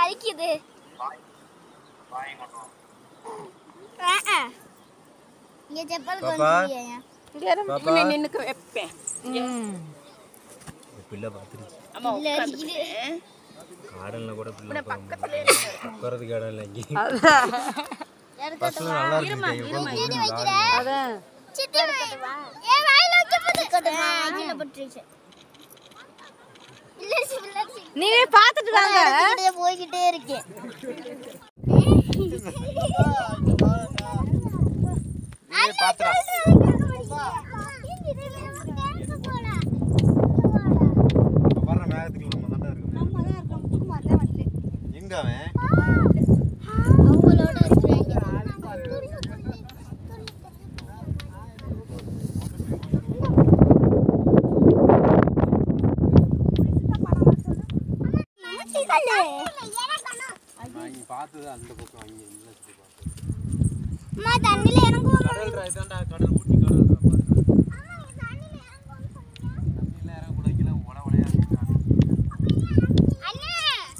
வலிக்குது ஆ, ஆ. இங்க செப்பல் பாப்பா. கொஞ்சம் இங்கே பாப்பா. நின்னுக்கு வைப்பேன் பிள்ளை பார்த்துருச்சு அம்மா இல்ல, இருக்குது. காடல்ல கூட பிள்ளை உட்காரதுக்கு இடம் இல்லை இங்கே எடுத்து பசங்க நல்லா இருக்கு அதான் சித்தி ஏன் வாயில வைக்க போகுது ஆ, கீழே பட்டுருச்சு இல்ல இல்ல நீங்க பார்த்துட்டு வாங்க எடுத்துக்கிட்டே போய்கிட்டே இருக்கேன் நீ பாத்துடா வர்ற மேகத்துக்கு நம்ம தாண்டா இருக்கோம் எங்க அவன் அவங்களோட இருக்கிறாங்க நான் இங்க பார்த்தது அந்த பக்கம் அங்க இந்த சைடு பார்த்தது. அம்மா தண்ணில இறங்குவோம் கடல்ரா இதாண்டா கடல் ஊட்டி கடல்ரா பாரு தண்ணியில இறங்கக்கூடாது கீழே உட உடையா இருக்கு. அண்ணே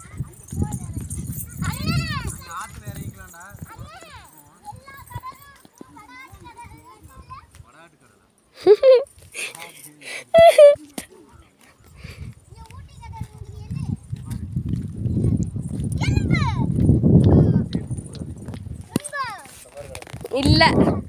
அண்ணே ஆத்துல இறங்கிக்கலாம்டா வடாட்டு கடலா இல்ல